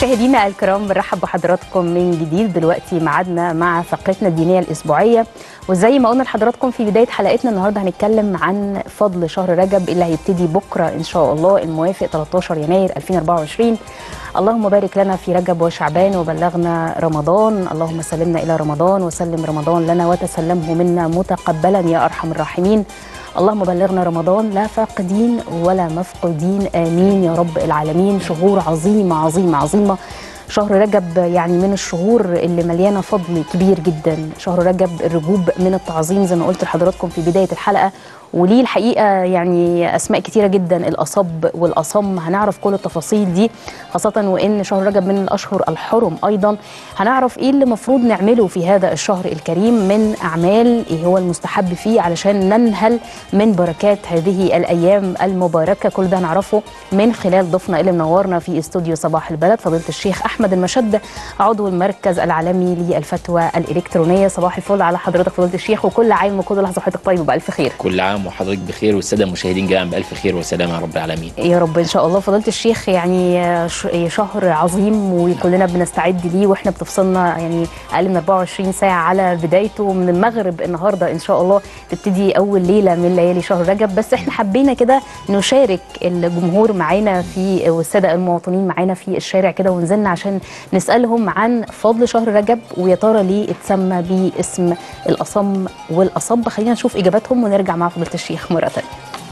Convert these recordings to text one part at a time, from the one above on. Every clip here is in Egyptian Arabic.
مشاهدينا الكرام بنرحب بحضراتكم من جديد دلوقتي ميعادنا مع فقرتنا الدينيه الاسبوعيه وزي ما قلنا لحضراتكم في بدايه حلقتنا النهارده هنتكلم عن فضل شهر رجب اللي هيبتدي بكره ان شاء الله الموافق 13 يناير 2024 اللهم بارك لنا في رجب وشعبان وبلغنا رمضان اللهم سلمنا الى رمضان وسلم رمضان لنا وتسلمه منا متقبلا يا ارحم الراحمين اللهم بلغنا رمضان لا فاقدين ولا مفقودين امين يا رب العالمين شهور عظيمه عظيمه عظيمه شهر رجب يعني من الشهور اللي مليانه فضل كبير جدا شهر رجب الرجوب من التعظيم زي ما قلت لحضراتكم في بدايه الحلقه وليه الحقيقه يعني اسماء كتيره جدا الاصب والاصم هنعرف كل التفاصيل دي خاصه وان شهر رجب من الاشهر الحرم ايضا هنعرف ايه اللي المفروض نعمله في هذا الشهر الكريم من اعمال ايه هو المستحب فيه علشان ننهل من بركات هذه الايام المباركه كل ده هنعرفه من خلال ضيفنا اللي منورنا في استوديو صباح البلد فضيله الشيخ احمد المشد عضو المركز العالمي للفتوى الالكترونيه صباح الفل على حضرتك فضيله الشيخ وكل عام وكل لحظه حضرتك طيب وبالف خير كل عام وحضرتك بخير والساده المشاهدين جميعا بالف خير وسلامه يا رب العالمين يا رب ان شاء الله فضيله الشيخ يعني شهر عظيم وكلنا بنستعد ليه واحنا بتفصلنا يعني اقل من 24 ساعه على بدايته من المغرب النهارده ان شاء الله تبتدي اول ليله من ليالي شهر رجب بس احنا حبينا كده نشارك الجمهور معانا في والساده المواطنين معانا في الشارع كده ونزلنا عشان نسالهم عن فضل شهر رجب ويا ترى ليه اتسمى باسم الاصم والاصب خلينا نشوف اجاباتهم ونرجع مع فضيله الشيخ مره ثانيه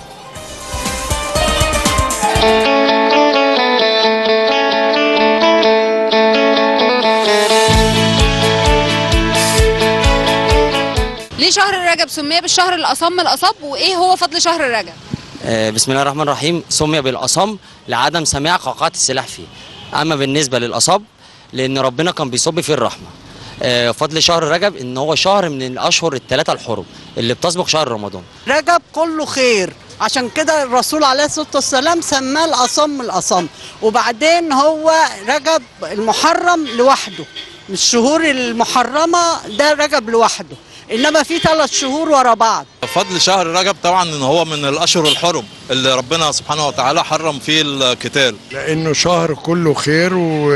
ليه شهر رجب سمي بالشهر الأصم الأصب وإيه هو فضل شهر رجب؟ آه، بسم الله الرحمن الرحيم سمي بالأصم لعدم سماع قعقعة السلاح فيه أما بالنسبة للأصب لأن ربنا كان بيصب فيه الرحمة آه، فضل شهر رجب إن هو شهر من الأشهر الثلاثة الحرم اللي بتسبق شهر رمضان رجب كله خير عشان كده الرسول عليه الصلاة والسلام سماه الأصم الأصم وبعدين هو رجب المحرم لوحده من الشهور المحرمة ده رجب لوحده إنما في ثلاث شهور ورا بعض فضل شهر رجب طبعا ان هو من الاشهر الحرم اللي ربنا سبحانه وتعالى حرم فيه القتال لانه شهر كله خير و...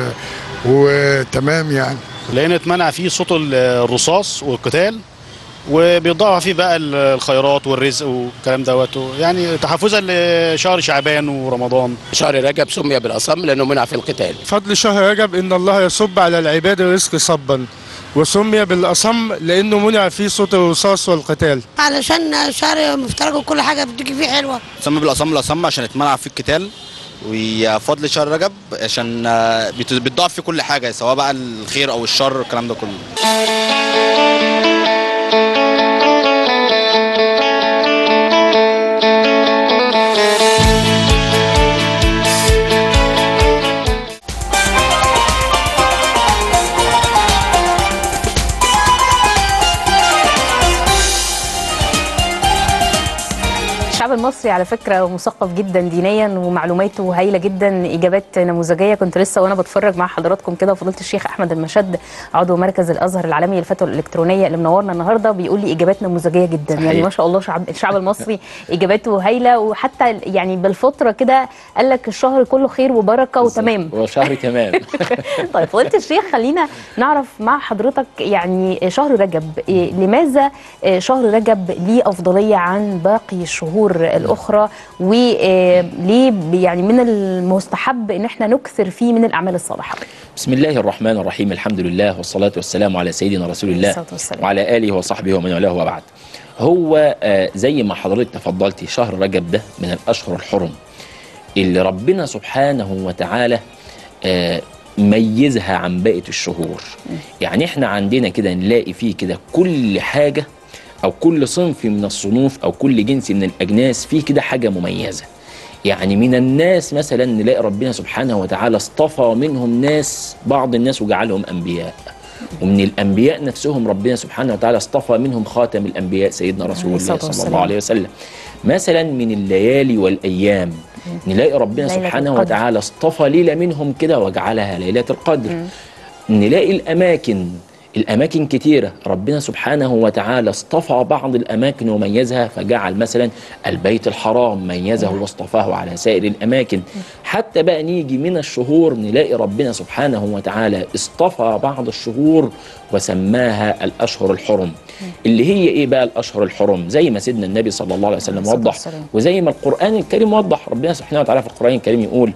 وتمام يعني لان اتمنع فيه صوت الرصاص والقتال وبيضاعف فيه بقى الخيرات والرزق والكلام دوت يعني تحفزا لشهر شعبان ورمضان شهر رجب سمي بالاصم لانه منع في القتال فضل شهر رجب ان الله يصب على العباد الرزق صبا وسمي بالاصم لانه منع فيه صوت الرصاص والقتال علشان شهر مفترج وكل حاجه بتيجي فيه حلوه سمي بالاصم الاصم عشان اتمنع فيه القتال وفضل شهر رجب عشان بتضاعف فيه كل حاجه سواء بقى الخير او الشر الكلام ده كله الشعب المصري على فكره مثقف جدا دينيا ومعلوماته هايله جدا اجابات نموذجيه كنت لسه وانا بتفرج مع حضراتكم كده فضيله الشيخ احمد المشد عضو مركز الازهر العالمي للفتوى الالكترونيه اللي منورنا النهارده بيقول لي اجابات نموذجيه جدا صحيح. يعني ما شاء الله شعب الشعب المصري اجاباته هايله وحتى يعني بالفطره كده قال لك الشهر كله خير وبركه وتمام هو شهر تمام طيب فضيله الشيخ خلينا نعرف مع حضرتك يعني شهر رجب لماذا شهر رجب ليه افضليه عن باقي الشهور الاخرى وليه يعني من المستحب ان احنا نكثر فيه من الاعمال الصالحه بسم الله الرحمن الرحيم الحمد لله والصلاه والسلام على سيدنا رسول الله وعلى اله وصحبه ومن والاه وبعد هو زي ما حضرتك تفضلتي شهر رجب ده من الاشهر الحرم اللي ربنا سبحانه وتعالى ميزها عن بقيه الشهور يعني احنا عندنا كده نلاقي فيه كده كل حاجه او كل صنف من الصنوف او كل جنس من الاجناس فيه كده حاجه مميزه يعني من الناس مثلا نلاقي ربنا سبحانه وتعالى اصطفى منهم ناس بعض الناس وجعلهم انبياء ومن الانبياء نفسهم ربنا سبحانه وتعالى اصطفى منهم خاتم الانبياء سيدنا رسول الله صلى الله عليه وسلم مثلا من الليالي والايام نلاقي ربنا سبحانه القدر. وتعالى اصطفى ليله منهم كده وجعلها ليله القدر م. نلاقي الاماكن الأماكن كتيرة ربنا سبحانه وتعالى اصطفى بعض الأماكن وميزها فجعل مثلا البيت الحرام ميزه واصطفاه على سائر الأماكن حتى بقى نيجي من الشهور نلاقي ربنا سبحانه وتعالى اصطفى بعض الشهور وسماها الأشهر الحرم اللي هي إيه بقى الأشهر الحرم زي ما سيدنا النبي صلى الله عليه وسلم الصلاة وضح والسلام. وزي ما القرآن الكريم وضح ربنا سبحانه وتعالى في القرآن الكريم يقول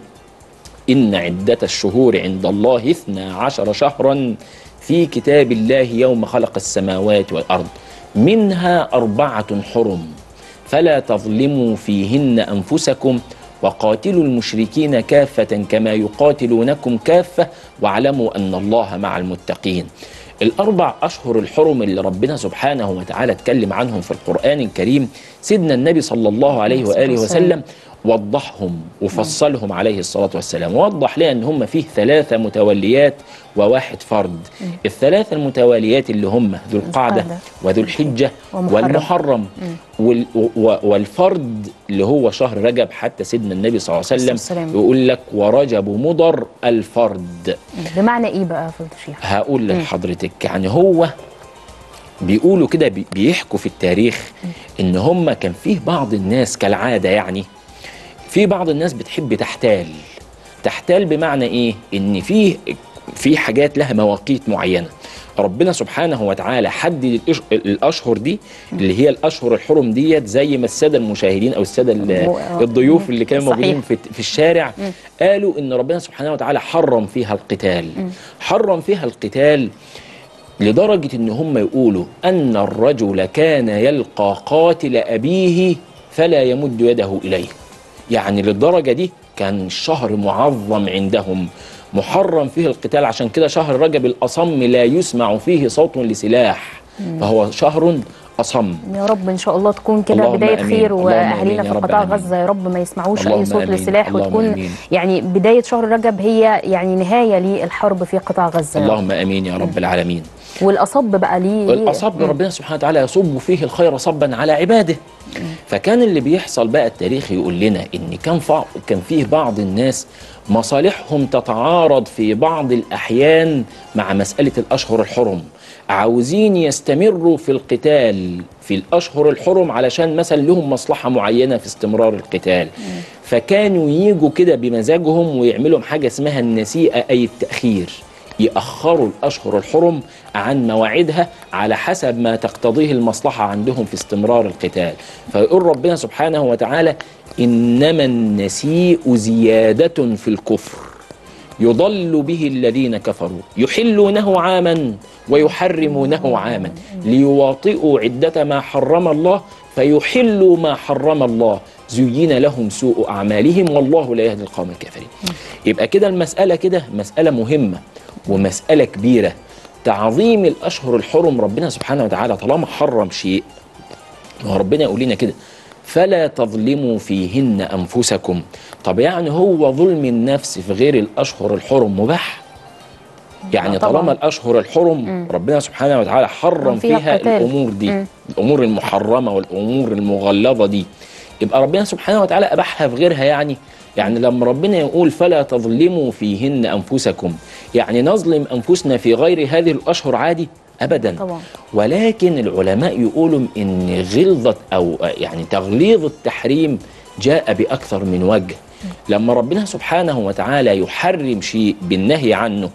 إن عدة الشهور عند الله اثنا عشر شهرا في كتاب الله يوم خلق السماوات والأرض منها أربعة حرم فلا تظلموا فيهن أنفسكم وقاتلوا المشركين كافة كما يقاتلونكم كافة واعلموا أن الله مع المتقين الأربع أشهر الحرم اللي ربنا سبحانه وتعالى اتكلم عنهم في القرآن الكريم سيدنا النبي صلى الله عليه وآله وسلم وضحهم وفصلهم عليه الصلاة والسلام ووضح لنا أن هم فيه ثلاثة متوليات وواحد فرد الثلاثة المتواليات اللي هم ذو القعدة القعدة. وذو الحجة ومحرم. والمحرم وال و- والفرد اللي هو شهر رجب حتى سيدنا النبي صلى الله عليه وسلم والسلام. يقول لك ورجب مضر الفرد بمعنى ايه بقى يا فضيله الشيخ هقول لحضرتك يعني هو بيقولوا كده بي- بيحكوا في التاريخ ان هم كان فيه بعض الناس كالعاده يعني في بعض الناس بتحب تحتال تحتال بمعنى ايه ان فيه في حاجات لها مواقيت معينه ربنا سبحانه وتعالى حدد الأش- الاشهر دي اللي هي الاشهر الحرم ديت زي ما الساده المشاهدين او الساده ال- مو- الضيوف اللي كانوا صحيح. موجودين في في الشارع قالوا ان ربنا سبحانه وتعالى حرم فيها القتال حرم فيها القتال لدرجة إن هم يقولوا أن الرجل كان يلقى قاتل أبيه فلا يمد يده إليه يعني للدرجة دي كان الشهر معظم عندهم محرم فيه القتال عشان كده شهر رجب الأصم لا يسمع فيه صوت لسلاح فهو شهر أصم يا رب ان شاء الله تكون كده اللهم بدايه آمين. خير اللهم واهالينا آمين في يا رب قطاع العالمين. غزه يا رب ما يسمعوش اللهم اي صوت آمين. لسلاح اللهم وتكون آمين. يعني بدايه شهر رجب هي يعني نهايه للحرب في قطاع غزه يا رب. اللهم آمين يا رب العالمين والاصب بقى ليه والأصب ربنا سبحانه وتعالى يصب فيه الخير صبا على عباده فكان اللي بيحصل بقى التاريخ يقول لنا ان كان فع... كان فيه بعض الناس مصالحهم تتعارض في بعض الاحيان مع مساله الاشهر الحرم عاوزين يستمروا في القتال في الاشهر الحرم علشان مثلا لهم مصلحه معينه في استمرار القتال فكانوا يجوا كده بمزاجهم ويعملوا حاجه اسمها النسيئه اي التاخير يأخروا الأشهر الحرم عن مواعيدها على حسب ما تقتضيه المصلحة عندهم في استمرار القتال فيقول ربنا سبحانه وتعالى إنما النسيء زيادة في الكفر يضل به الذين كفروا يحلونه عاما ويحرمونه عاما ليواطئوا عدة ما حرم الله فيحلوا ما حرم الله زين لهم سوء أعمالهم والله لا يهدي القوم الكافرين يبقى كده المسألة كده مسألة مهمة ومسألة كبيرة تعظيم الأشهر الحرم ربنا سبحانه وتعالى طالما حرم شيء وربنا يقول لنا كده فلا تظلموا فيهن أنفسكم طب يعني هو ظلم النفس في غير الأشهر الحرم مباح يعني لا طبعاً. طالما الأشهر الحرم ربنا سبحانه وتعالى حرم فيها فيها قتال. الأمور دي مم. الأمور المحرمة والأمور المغلظة دي يبقى ربنا سبحانه وتعالى أباحها في غيرها يعني يعني لما ربنا يقول فلا تظلموا فيهن أنفسكم يعني نظلم أنفسنا في غير هذه الأشهر عادي أبدا طبعا ولكن العلماء يقولوا ان غلظه او يعني تغليظ التحريم جاء باكثر من وجه لما ربنا سبحانه وتعالى يحرم شيء بالنهي عنه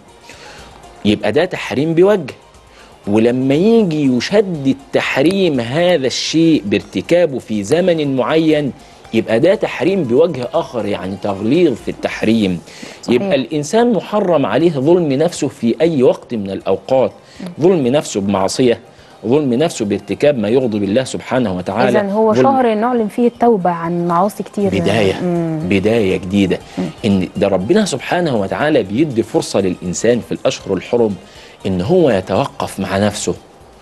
يبقى ده تحريم بوجه ولما يجي يشدد تحريم هذا الشيء بارتكابه في زمن معين يبقى ده تحريم بوجه اخر يعني تغليظ في التحريم صحيح. يبقى الانسان محرم عليه ظلم نفسه في اي وقت من الاوقات ظلم نفسه بمعصيه ظلم نفسه بارتكاب ما يغضب الله سبحانه وتعالى اذا هو ظلم- شهر نعلن فيه التوبه عن معاصي كتير بداية مم. بداية جديدة إن ده ربنا سبحانه وتعالى بيدي فرصة للإنسان في الأشهر الحرم إن هو يتوقف مع نفسه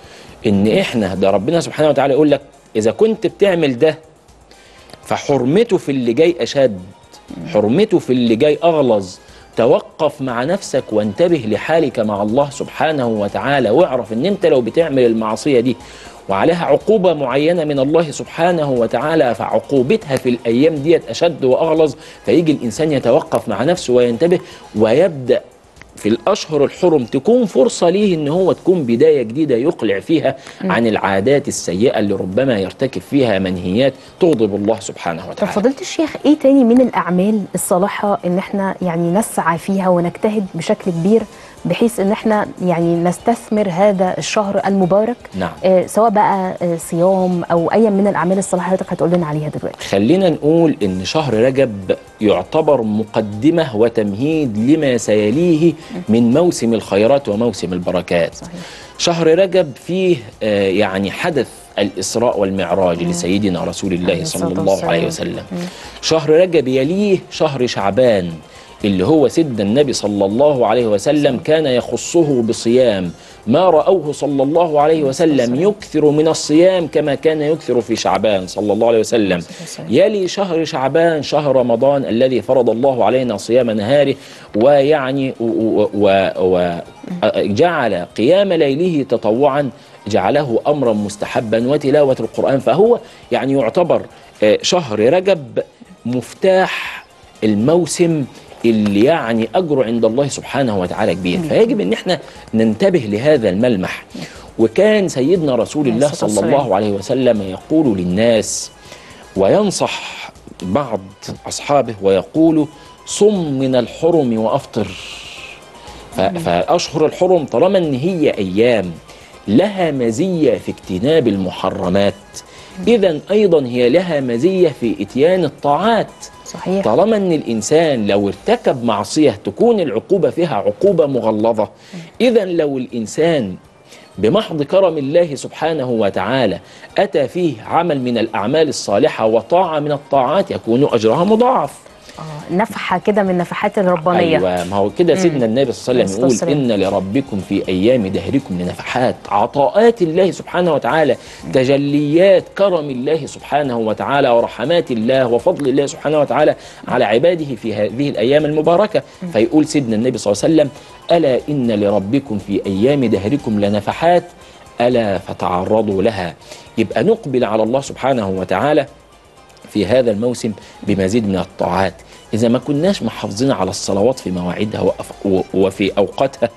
إن إحنا ده ربنا سبحانه وتعالى يقول لك إذا كنت بتعمل ده فحرمته في اللي جاي أشد حرمته في اللي جاي أغلظ توقف مع نفسك وانتبه لحالك مع الله سبحانه وتعالى واعرف ان انت لو بتعمل المعصية دي وعليها عقوبة معينة من الله سبحانه وتعالى فعقوبتها في الأيام ديت أشد وأغلظ فيجي الإنسان يتوقف مع نفسه وينتبه ويبدأ في الاشهر الحرم تكون فرصه ليه ان هو تكون بدايه جديده يقلع فيها مم. عن العادات السيئه اللي ربما يرتكب فيها منهيات تغضب الله سبحانه طب وتعالى فضيلة الشيخ ايه تاني من الاعمال الصالحه ان احنا يعني نسعى فيها ونجتهد بشكل كبير بحيث ان احنا يعني نستثمر هذا الشهر المبارك نعم آه سواء بقى آه صيام او اي من الاعمال الصالحه حضرتك هتقول لنا عليها دلوقتي خلينا نقول ان شهر رجب يعتبر مقدمه وتمهيد لما سيليه من موسم الخيرات وموسم البركات صحيح. شهر رجب فيه آه، يعني حدث الاسراء والمعراج لسيدنا رسول الله عليه صلى الصلاة الله عليه والسلام. وسلم شهر رجب يليه شهر شعبان اللي هو سيدنا النبي صلى الله عليه وسلم كان يخصه بصيام ما رأوه صلى الله عليه وسلم يكثر من الصيام كما كان يكثر في شعبان صلى الله عليه وسلم يلي شهر شعبان شهر رمضان الذي فرض الله علينا صيام نهاره ويعني وجعل قيام ليله تطوعا جعله امرا مستحبا وتلاوه القران فهو يعني يعتبر آه، شهر رجب مفتاح الموسم اللي يعني اجره عند الله سبحانه وتعالى كبير فيجب ان احنا ننتبه لهذا الملمح وكان سيدنا رسول الله الصلاة صلى والسلام. الله عليه وسلم يقول للناس وينصح بعض اصحابه ويقول صم من الحرم وافطر ف- فاشهر الحرم طالما ان هي ايام لها مزيه في اجتناب المحرمات اذا ايضا هي لها مزيه في اتيان الطاعات صحيح طالما ان الانسان لو ارتكب معصيه تكون العقوبه فيها عقوبه مغلظه اذا لو الانسان بمحض كرم الله سبحانه وتعالى اتى فيه عمل من الاعمال الصالحه وطاعه من الطاعات يكون اجرها مضاعف آه نفحه كده من نفحات الربانيه ايوه ما هو كده مم. سيدنا النبي صلى الله عليه وسلم عليه يقول الصلاة ان لربكم في ايام دهركم لنفحات عطاءات الله سبحانه وتعالى تجليات كرم الله سبحانه وتعالى ورحمات الله وفضل الله سبحانه وتعالى على عباده في هذه الايام المباركه فيقول سيدنا النبي صلى الله عليه وسلم الا ان لربكم في ايام دهركم لنفحات الا فتعرضوا لها يبقى نقبل على الله سبحانه وتعالى في هذا الموسم بمزيد من الطاعات إذا ما كناش محافظين على الصلوات في مواعيدها وأف- و- وفي أوقاتها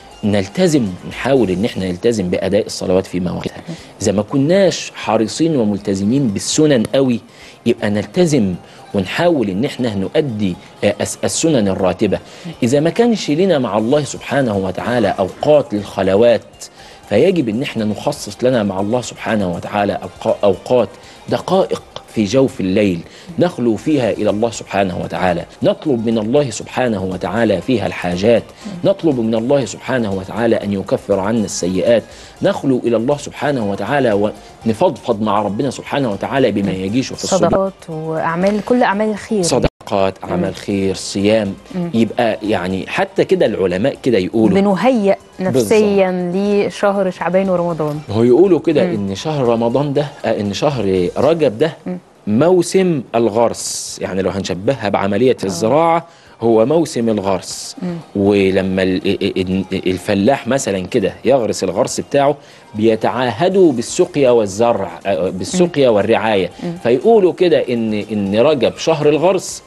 نلتزم نحاول ان احنا نلتزم باداء الصلوات في مواعيدها اذا ما كناش حريصين وملتزمين بالسنن قوي يبقى نلتزم ونحاول ان احنا نؤدي آه، الس- السنن الراتبه اذا ما كانش لنا مع الله سبحانه وتعالى اوقات للخلوات فيجب ان احنا نخصص لنا مع الله سبحانه وتعالى أوقا- اوقات دقائق في جوف الليل نخلو فيها الى الله سبحانه وتعالى نطلب من الله سبحانه وتعالى فيها الحاجات نطلب من الله سبحانه وتعالى ان يكفر عنا السيئات نخلو الى الله سبحانه وتعالى ونفضفض مع ربنا سبحانه وتعالى بما يجيش في الصدور صدقات واعمال كل اعمال الخير صدقات اعمال خير صيام مم. يبقى يعني حتى كده العلماء كده يقولوا بنهيئ نفسيا لشهر شعبان ورمضان هو يقولوا كده مم. ان شهر رمضان ده آه، ان شهر رجب ده موسم الغرس يعني لو هنشبهها بعملية الزراعة هو موسم الغرس ولما ال- ال- ال- الفلاح مثلا كده يغرس الغرس بتاعه بيتعاهدوا بالسقيا والزرع آه، بالسقيا والرعاية فيقولوا كده ان ان رجب شهر الغرس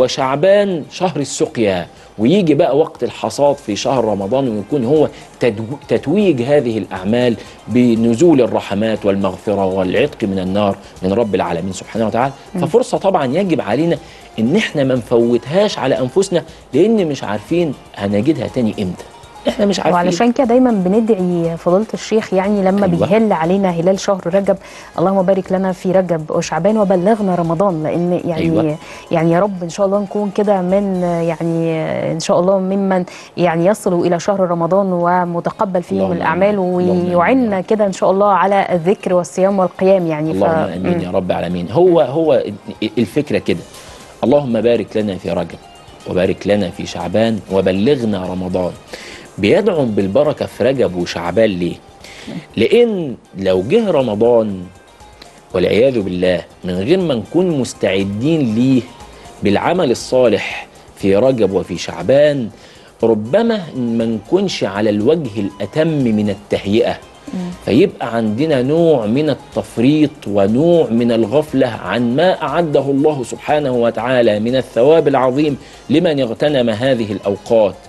وشعبان شهر السقيا ويجي بقى وقت الحصاد في شهر رمضان ويكون هو تدو- تتويج هذه الأعمال بنزول الرحمات والمغفرة والعتق من النار من رب العالمين سبحانه وتعالى مم. ففرصة طبعا يجب علينا ان احنا ما نفوتهاش على انفسنا لان مش عارفين هنجدها تاني امتى احنا مش عارفين وعلشان كده دايما بندعي فضيله الشيخ يعني لما أيوة. بيهل علينا هلال شهر رجب اللهم بارك لنا في رجب وشعبان وبلغنا رمضان لان يعني أيوة. يعني يا رب ان شاء الله نكون كده من يعني ان شاء الله ممن يعني يصلوا الى شهر رمضان ومتقبل فيهم اللهم الاعمال آمين. اللهم ويعنا كده ان شاء الله على الذكر والصيام والقيام يعني اللهم امين يا رب العالمين هو هو الفكره كده اللهم بارك لنا في رجب وبارك لنا في شعبان وبلغنا رمضان بيدعم بالبركه في رجب وشعبان ليه؟ لان لو جه رمضان والعياذ بالله من غير ما نكون مستعدين ليه بالعمل الصالح في رجب وفي شعبان ربما ما نكونش على الوجه الاتم من التهيئه فيبقى عندنا نوع من التفريط ونوع من الغفله عن ما اعده الله سبحانه وتعالى من الثواب العظيم لمن اغتنم هذه الاوقات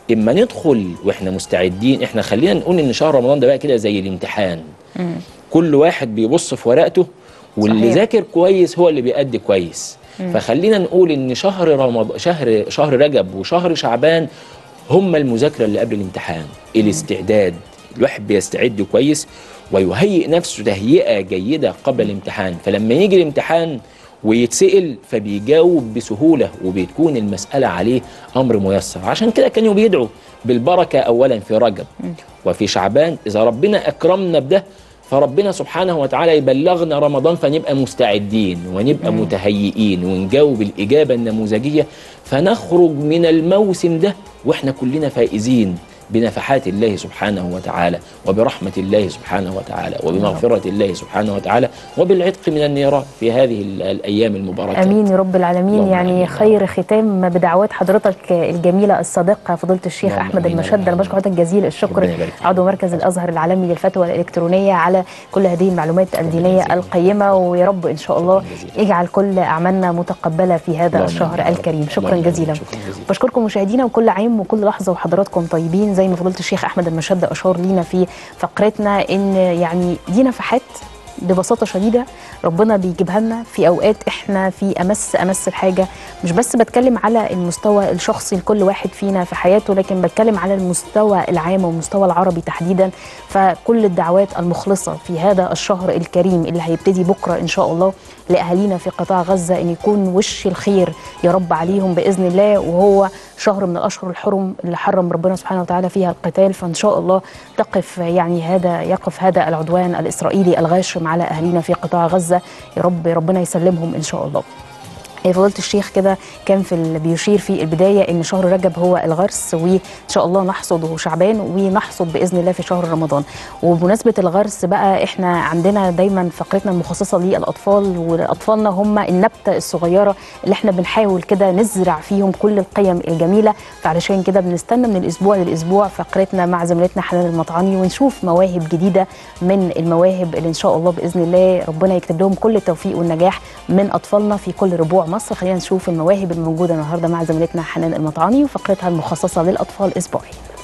اما ندخل واحنا مستعدين احنا خلينا نقول ان شهر رمضان ده بقى كده زي الامتحان مم. كل واحد بيبص في ورقته واللي صحيح. ذاكر كويس هو اللي بيأدي كويس مم. فخلينا نقول ان شهر رمضان شهر شهر رجب وشهر شعبان هم المذاكره اللي قبل الامتحان الاستعداد الواحد بيستعد كويس ويهيئ نفسه تهيئه جيده قبل الامتحان فلما يجي الامتحان ويتسأل فبيجاوب بسهولة وبتكون المسألة عليه أمر ميسر عشان كده كانوا بيدعوا بالبركة أولا في رجب وفي شعبان إذا ربنا أكرمنا بده فربنا سبحانه وتعالى يبلغنا رمضان فنبقى مستعدين ونبقى مم. متهيئين ونجاوب الإجابة النموذجية فنخرج من الموسم ده وإحنا كلنا فائزين بنفحات الله سبحانه وتعالى وبرحمة الله سبحانه وتعالى وبمغفرة الله سبحانه وتعالى وبالعتق من النيران في هذه ال- الأيام المباركة امين يا رب العالمين اللهم يعني آمين. خير ختام بدعوات حضرتك الجميله الصادقه فضيله الشيخ اللهم احمد آمين. المشد انا بشكر حضرتك جزيل الشكر ربنا يبارك فيك. عضو مركز الازهر العالمي للفتوى الالكترونيه على كل هذه المعلومات الدينيه يجزيك. القيمه ويا رب ان شاء الله جزيلا. يجعل كل اعمالنا متقبله في هذا اللهم الشهر آمين. الكريم شكرا اللهم آمين. جزيلا شكرا جزيلا. بشكركم مشاهدينا وكل عام وكل لحظه وحضراتكم طيبين زي ما فضيله الشيخ احمد المشد اشار لينا في فقرتنا ان يعني دي نفحات ببساطه شديده ربنا بيجيبها لنا في اوقات احنا في امس امس الحاجه مش بس بتكلم على المستوى الشخصي لكل واحد فينا في حياته لكن بتكلم على المستوى العام والمستوى العربي تحديدا فكل الدعوات المخلصه في هذا الشهر الكريم اللي هيبتدي بكره ان شاء الله لاهالينا في قطاع غزه ان يكون وش الخير يا رب عليهم باذن الله وهو شهر من الاشهر الحرم اللي حرم ربنا سبحانه وتعالى فيها القتال فان شاء الله تقف يعني هذا يقف هذا العدوان الاسرائيلي الغاشم على اهالينا في قطاع غزه يا رب ربنا يسلمهم ان شاء الله إيه فضيلة الشيخ كده كان في ال- بيشير في البداية إن شهر رجب هو الغرس وإن شاء الله نحصد شعبان ونحصد بإذن الله في شهر رمضان وبمناسبة الغرس بقى إحنا عندنا دايما فقرتنا المخصصة للأطفال وأطفالنا هم النبتة الصغيرة اللي إحنا بنحاول كده نزرع فيهم كل القيم الجميلة فعلشان كده بنستنى من الأسبوع للأسبوع فقرتنا مع زميلتنا حنان المطعمي ونشوف مواهب جديدة من المواهب اللي إن شاء الله بإذن الله ربنا يكتب لهم كل التوفيق والنجاح من أطفالنا في كل ربوع مصر خلينا نشوف المواهب الموجودة النهاردة مع زميلتنا حنان المطعمي وفقرتها المخصصة للأطفال أسبوعيا